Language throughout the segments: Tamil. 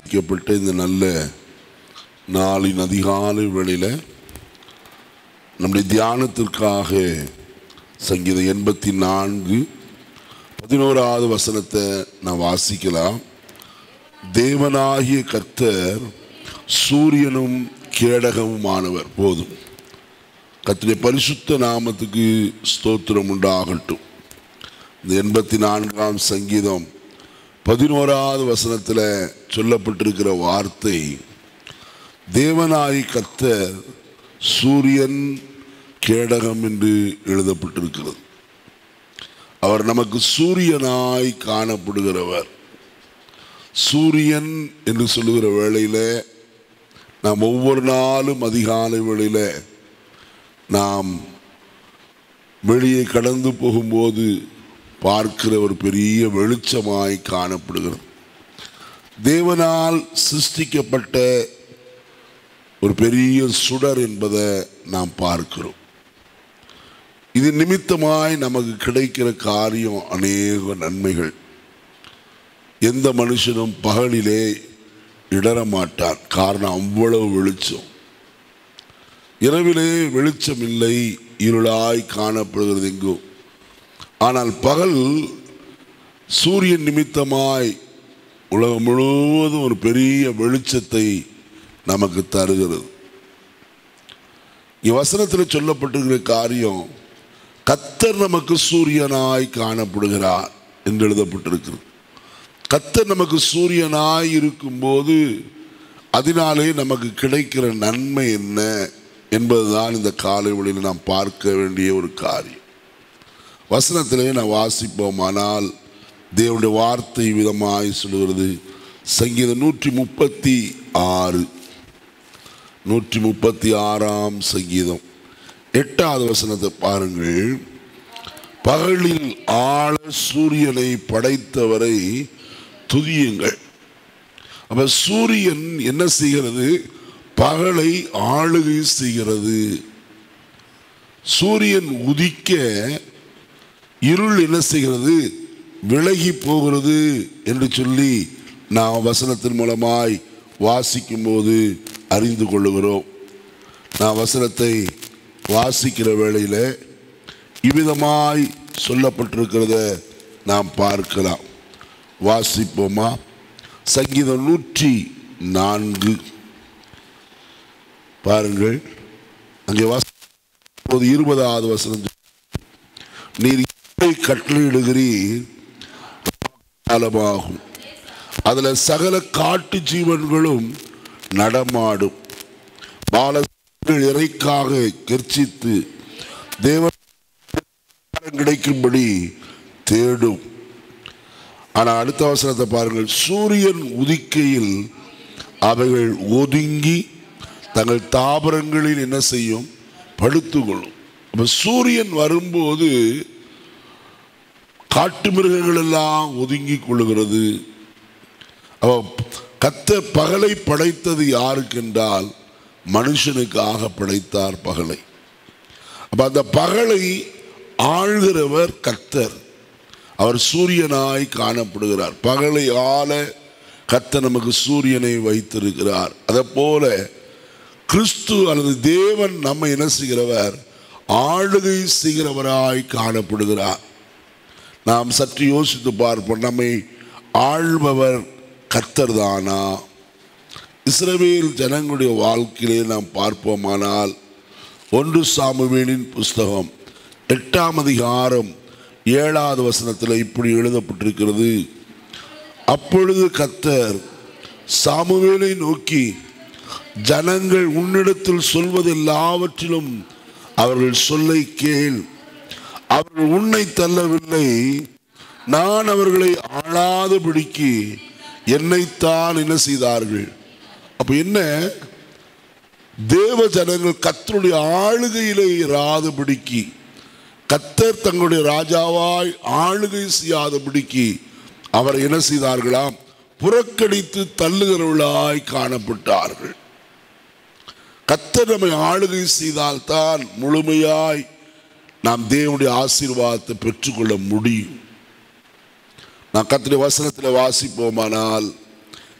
ஆசிக்கப்பட்ட இந்த நல்ல நாளின் அதிகாலை வேளையில் நம்முடைய தியானத்திற்காக சங்கீதம் எண்பத்தி நான்கு பதினோராவது வசனத்தை நான் வாசிக்கலாம் தேவனாகிய கர்த்தர் சூரியனும் கேடகமுமானவர் போதும் கர்த்தருடைய பரிசுத்த நாமத்துக்கு ஸ்தோத்திரம் உண்டாகட்டும் இந்த எண்பத்தி நான்காம் சங்கீதம் பதினோராவது வசனத்தில் சொல்லப்பட்டிருக்கிற வார்த்தை தேவனாய் கர்த்தர் சூரியன் கேடகம் என்று எழுதப்பட்டிருக்கிறது அவர் நமக்கு சூரியனாய் காணப்படுகிறவர் சூரியன் என்று சொல்லுகிற வேளையில் நாம் ஒவ்வொரு நாளும் அதிகாலை வேளையில் நாம் வெளியே கடந்து போகும்போது பார்க்கிற ஒரு பெரிய வெளிச்சமாய் காணப்படுகிறது தேவனால் சிருஷ்டிக்கப்பட்ட ஒரு பெரிய சுடர் என்பதை நாம் பார்க்கிறோம் இது நிமித்தமாய் நமக்கு கிடைக்கிற காரியம் அநேக நன்மைகள் எந்த மனுஷனும் பகலிலே இடற மாட்டான் காரணம் அவ்வளவு வெளிச்சம் இரவிலே வெளிச்சம் இல்லை இருளாய் காணப்படுகிறது எங்கும் ஆனால் பகல் சூரியன் நிமித்தமாய் உலகம் முழுவதும் ஒரு பெரிய வெளிச்சத்தை நமக்கு தருகிறது வசனத்தில் சொல்லப்பட்டிருக்கிற காரியம் கத்தர் நமக்கு சூரியனாய் காணப்படுகிறார் என்று எழுதப்பட்டிருக்கிறது கத்தர் நமக்கு சூரியனாய் இருக்கும்போது அதனாலே நமக்கு கிடைக்கிற நன்மை என்ன என்பதுதான் இந்த காலை வழியில் நாம் பார்க்க வேண்டிய ஒரு காரியம் வசனத்திலே நான் வாசிப்போமானால் தேவனுடைய வார்த்தை விதமாய் சொல்கிறது சங்கீதம் நூற்றி முப்பத்தி ஆறு நூற்றி முப்பத்தி ஆறாம் சங்கீதம் எட்டாவது வசனத்தை பாருங்கள் பகலில் ஆழ சூரியனை படைத்தவரை துதியுங்கள் அப்ப சூரியன் என்ன செய்கிறது பகலை ஆளுகை செய்கிறது சூரியன் உதிக்க இருள் என்ன செய்கிறது விலகி போகிறது என்று சொல்லி நாம் வசனத்தின் மூலமாய் வாசிக்கும் போது அறிந்து கொள்ளுகிறோம் நான் வசனத்தை வாசிக்கிற வேளையில் இவ்விதமாய் சொல்லப்பட்டிருக்கிறத நாம் பார்க்கலாம் வாசிப்போமா சங்கீதம் நூற்றி நான்கு பாருங்கள் அங்கே வாசி இருபதாவது வசனம் நீர் கட்டளையிடுகிறீர் காலமாகும் அதுல சகல காட்டு ஜீவன்களும் நடமாடும் பாலங்கள் இறைக்காக கெர்ச்சித்து தேவன் கிடைக்கும்படி தேடும் ஆனால் அடுத்த அவசரத்தை பாருங்கள் சூரியன் உதிக்கையில் அவைகள் ஒதுங்கி தங்கள் தாபரங்களில் என்ன செய்யும் படுத்துக்கொள்ளும் அப்ப சூரியன் வரும்போது காட்டு மிருகங்கள் எல்லாம் ஒதுங்கி கொள்ளுகிறது அவ கத்த பகலை படைத்தது யாருக்கென்றால் மனுஷனுக்காக படைத்தார் பகலை அப்ப அந்த பகலை ஆழ்கிறவர் கர்த்தர் அவர் சூரியனாய் காணப்படுகிறார் பகலை ஆள கத்த நமக்கு சூரியனை வைத்திருக்கிறார் அதை போல கிறிஸ்து அல்லது தேவன் நம்ம என்ன செய்கிறவர் ஆளுகை செய்கிறவராய் காணப்படுகிறார் நாம் சற்று யோசித்து பார்ப்போம் நம்மை ஆள்பவர் கர்த்தர் தானா இஸ்ரவேல் ஜனங்களுடைய வாழ்க்கையிலே நாம் பார்ப்போமானால் ஒன்று சாமுவேலின் புஸ்தகம் எட்டாம் அதிகாரம் ஏழாவது வசனத்தில் இப்படி எழுதப்பட்டிருக்கிறது அப்பொழுது கத்தர் சாமுவேலை நோக்கி ஜனங்கள் உன்னிடத்தில் சொல்வது எல்லாவற்றிலும் அவர்கள் சொல்லை கேள் அவர்கள் உன்னை தள்ளவில்லை நான் அவர்களை ஆளாதபடிக்கு என்னைத்தான் என்ன செய்தார்கள் அப்ப என்ன தேவ ஜனங்கள் கத்தருடைய ஆளுகையிலே இராதபடிக்கு கத்தர் தங்களுடைய ராஜாவாய் ஆளுகை செய்யாதபடிக்கு அவர் என்ன செய்தார்களாம் புறக்கணித்து தள்ளுகிறவர்களாய் காணப்பட்டார்கள் கத்தர் நம்மை ஆளுகை செய்தால்தான் முழுமையாய் நாம் தேவனுடைய ஆசீர்வாதத்தை பெற்றுக்கொள்ள முடியும் நான் கத்திரி வசனத்தில் வாசிப்போமானால்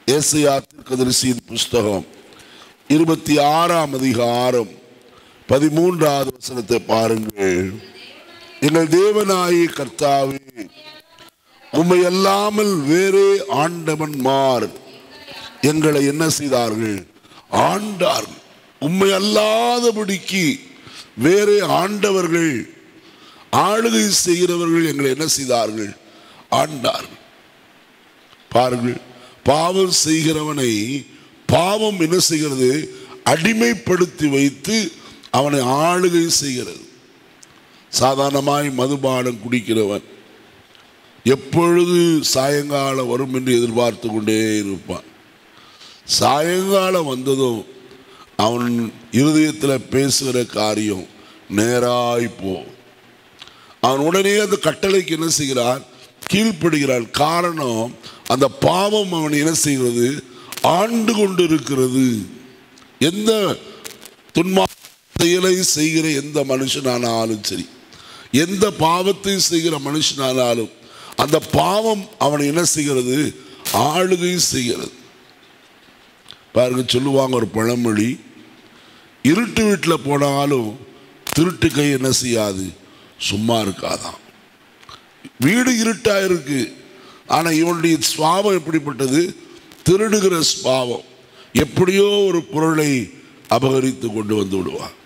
ஏசையா தீர்க்கதரிசியின் புஸ்தகம் இருபத்தி ஆறாம் அதிகாரம் பதிமூன்றாவது வசனத்தை பாருங்கள் எங்கள் தேவனாயி கர்த்தாவே உம்மை அல்லாமல் வேறே ஆண்டவன்மார் எங்களை என்ன செய்தார்கள் ஆண்டார்கள் உம்மை அல்லாதபடிக்கு வேறே ஆண்டவர்கள் ஆளுகை செய்கிறவர்கள் எங்களை என்ன செய்தார்கள் ஆண்டார்கள் பாருங்கள் பாவம் செய்கிறவனை பாவம் என்ன செய்கிறது அடிமைப்படுத்தி வைத்து அவனை ஆளுகை செய்கிறது சாதாரணமாய் மதுபானம் குடிக்கிறவன் எப்பொழுது சாயங்காலம் வரும் என்று எதிர்பார்த்து கொண்டே இருப்பான் சாயங்காலம் வந்ததும் அவன் இருதயத்தில் பேசுகிற காரியம் நேராய் போ அவன் உடனே அந்த கட்டளைக்கு என்ன செய்கிறான் கீழ்ப்படுகிறான் காரணம் அந்த பாவம் அவன் என்ன செய்கிறது ஆண்டு கொண்டு இருக்கிறது எந்த துன்மா செயலை செய்கிற எந்த மனுஷனானாலும் சரி எந்த பாவத்தை செய்கிற மனுஷனானாலும் அந்த பாவம் அவனை என்ன செய்கிறது ஆளுகை செய்கிறது பாருங்க சொல்லுவாங்க ஒரு பழமொழி இருட்டு வீட்டில் போனாலும் திருட்டு கை என்ன செய்யாது சும்மா இருக்காதான் வீடு இருட்டா இருக்கு ஆனா இவனுடைய சுவாபம் எப்படிப்பட்டது திருடுகிற சுவாபம் எப்படியோ ஒரு பொருளை அபகரித்து கொண்டு வந்து விடுவான்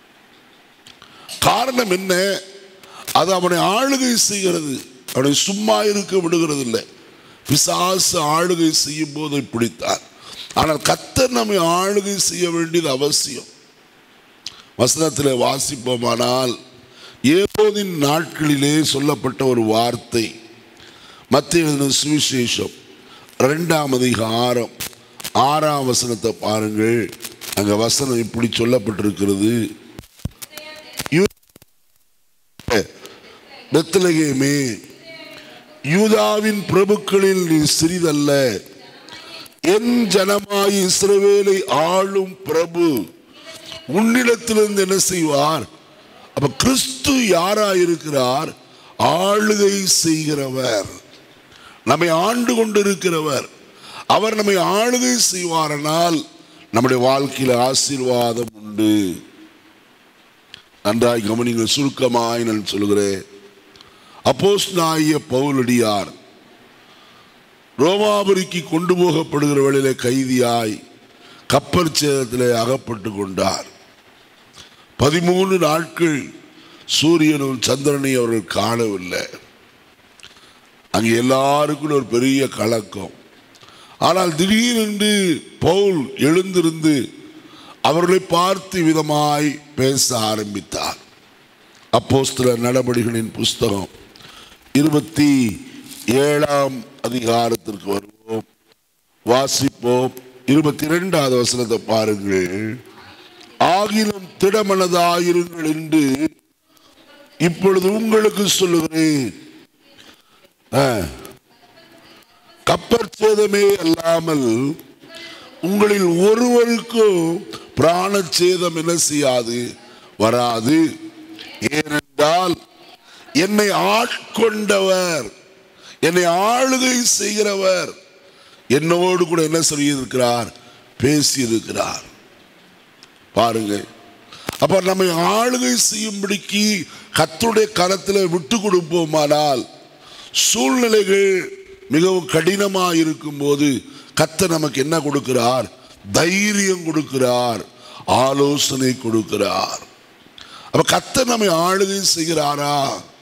காரணம் என்ன அது அவனை ஆளுகை செய்கிறது அவனை சும்மா இருக்க விடுகிறது இல்லை பிசாசு ஆளுகை செய்யும் போது பிடித்தார் ஆனால் கத்தர் நம்மை ஆளுகை செய்ய வேண்டியது அவசியம் வசனத்தில் வாசிப்போமானால் ஏதோதின் நாட்களிலே சொல்லப்பட்ட ஒரு வார்த்தை மத்திய எழுதின சுவிசேஷம் ரெண்டாம் அதிகாரம் ஆறாம் வசனத்தை பாருங்கள் அங்க வசனம் இப்படி சொல்லப்பட்டிருக்கிறது பெத்லகேமே யூதாவின் பிரபுக்களில் நீ சிறிதல்ல என் ஜனமாய் இஸ்ரவேலை ஆளும் பிரபு உன்னிடத்திலிருந்து என்ன செய்வார் அப்ப கிறிஸ்து யாரா இருக்கிறார் ஆளுகை செய்கிறவர் நம்மை ஆண்டு கொண்டிருக்கிறவர் அவர் நம்மை ஆளுகை செய்வாரனால் நம்முடைய வாழ்க்கையில் ஆசீர்வாதம் உண்டு நன்றாய் கவனிங்கள் சுருக்கமாய் நான் சொல்கிறேன் அப்போஸ் நாய பவுலடியார் ரோமாபுரிக்கு கொண்டு போகப்படுகிற வழியில கைதியாய் கப்பர் சேதத்திலே அகப்பட்டு கொண்டார் பதிமூணு நாட்கள் சூரியனும் சந்திரனை அவர்கள் காணவில்லை அங்கே எல்லாருக்கும் ஒரு பெரிய கலக்கம் ஆனால் திடீரென்று பவுல் எழுந்திருந்து அவர்களை பார்த்து விதமாய் பேச ஆரம்பித்தார் அப்போஸ்தல நடவடிக்கைகளின் புஸ்தகம் இருபத்தி ஏழாம் அதிகாரத்திற்கு வருவோம் வாசிப்போம் இருபத்தி ரெண்டாவது வசனத்தை பாருங்கள் ஆகிலும் திடமனதாயிருங்கள் என்று இப்பொழுது உங்களுக்கு சொல்லுகிறேன் ஆ. கப்பற் சேதமே அல்லாமல் உங்களில் ஒருவருக்கும் பிராண சேதம் என்ன செய்யாது வராது ஏனென்றால் என்னை ஆட்கொண்டவர் என்னை ஆளுகை செய்கிறவர் என்னோடு கூட என்ன சொல்லியிருக்கிறார் பேசியிருக்கிறார் பாருங்க அப்ப நம்மை ஆளுகை செய்யும்படிக்கு கத்துடைய கரத்தில் விட்டு கொடுப்போமானால் சூழ்நிலைகள் மிகவும் கடினமாக இருக்கும்போது கத்த நமக்கு என்ன கொடுக்கிறார் தைரியம் கொடுக்கிறார் ஆலோசனை கொடுக்கிறார் அப்ப கத்த நம்மை ஆளுகை செய்கிறாரா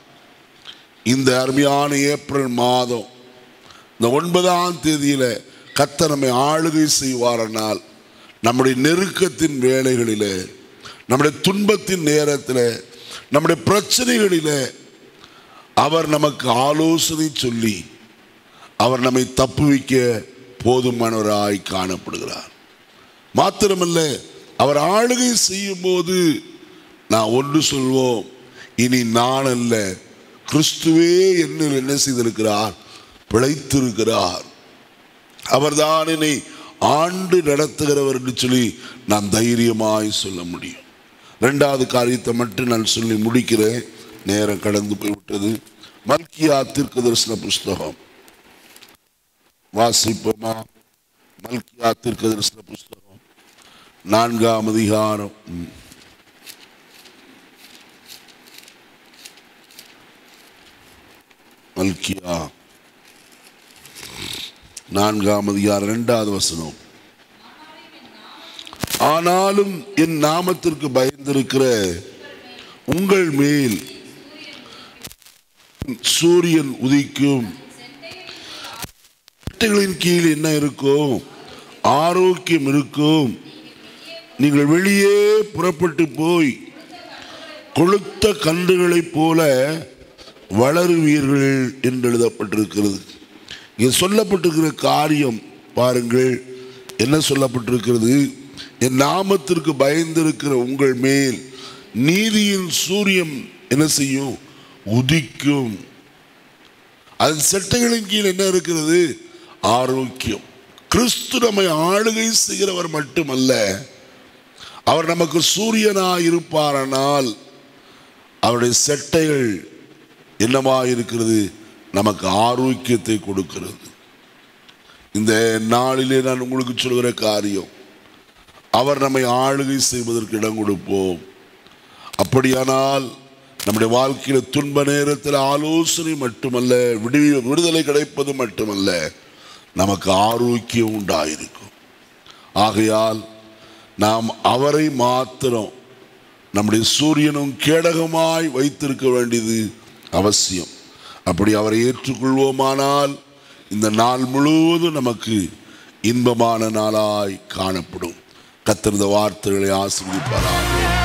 இந்த அருமையான ஏப்ரல் மாதம் இந்த ஒன்பதாம் தேதியில கத்த நம்மை ஆளுகை செய்வாரனால் நம்முடைய நெருக்கத்தின் வேலைகளிலே நம்முடைய துன்பத்தின் நேரத்தில் நம்முடைய பிரச்சனைகளிலே அவர் நமக்கு ஆலோசனை சொல்லி அவர் நம்மை தப்புவிக்க போதுமானவராய் காணப்படுகிறார் மாத்திரமல்ல அவர் ஆளுகை செய்யும் போது நான் ஒன்று சொல்வோம் இனி நான் அல்ல கிறிஸ்துவே என்னில் என்ன செய்திருக்கிறார் பிழைத்திருக்கிறார் அவர்தான் என்னை ஆண்டு நடத்துகிறவர் என்று சொல்லி நான் தைரியமாய் சொல்ல முடியும் ரெண்டாவது காரியத்தை மட்டும் நான் சொல்லி முடிக்கிறேன் நேரம் கடந்து போய்விட்டது மல்கியா தீர்க்க தரிசன புஸ்தகம் வாசிப்போமா மல்கியா தீர்க்கதரிசன புஸ்தகம் நான்காம் அதிகாரம் ம். மல்கியா நான்காம் அதிகாரம் இரண்டாவது வசனம் ஆனாலும் என் நாமத்திற்கு பயந்திருக்கிற உங்கள் மேல் சூரியன் உதிக்கும் சட்டைகளின் கீழ் என்ன இருக்கும் ஆரோக்கியம் இருக்கும் நீங்கள் வெளியே புறப்பட்டு போய் கொளுத்த கன்றுகளைப் போல வளருவீர்கள் என்று எழுதப்பட்டிருக்கிறது இங்கே சொல்லப்பட்டிருக்கிற காரியம் பாருங்கள் என்ன சொல்லப்பட்டிருக்கிறது என் நாமத்திற்கு பயந்திருக்கிற உங்கள் மேல் நீதியின் சூரியன் என்ன செய்யும் உதிக்கும் அதன் செட்டைகளின் கீழ் என்ன இருக்கிறது ஆரோக்கியம் கிறிஸ்து நம்மை ஆளுகை செய்கிறவர் மட்டுமல்ல அவர் நமக்கு சூரியனாய் இருப்பாரானால் அவருடைய செட்டைகள் என்னவா இருக்கிறது நமக்கு ஆரோக்கியத்தை கொடுக்கிறது இந்த நாளிலே நான் உங்களுக்கு சொல்கிற காரியம் அவர் நம்மை ஆளுகை செய்வதற்கு இடம் கொடுப்போம் அப்படியானால் நம்முடைய வாழ்க்கையில துன்ப நேரத்தில் ஆலோசனை மட்டுமல்ல விடு விடுதலை கிடைப்பது மட்டுமல்ல நமக்கு ஆரோக்கியம் உண்டாயிருக்கும் ஆகையால் நாம் அவரை மாத்திரம் நம்முடைய சூரியனும் கேடகமாய் வைத்திருக்க வேண்டியது அவசியம் அப்படி அவரை ஏற்றுக்கொள்வோமானால் இந்த நாள் முழுவதும் நமக்கு இன்பமான நாளாய் காணப்படும் கத்திருந்த வார்த்தைகளை ஆசீர்வதிப்பாராக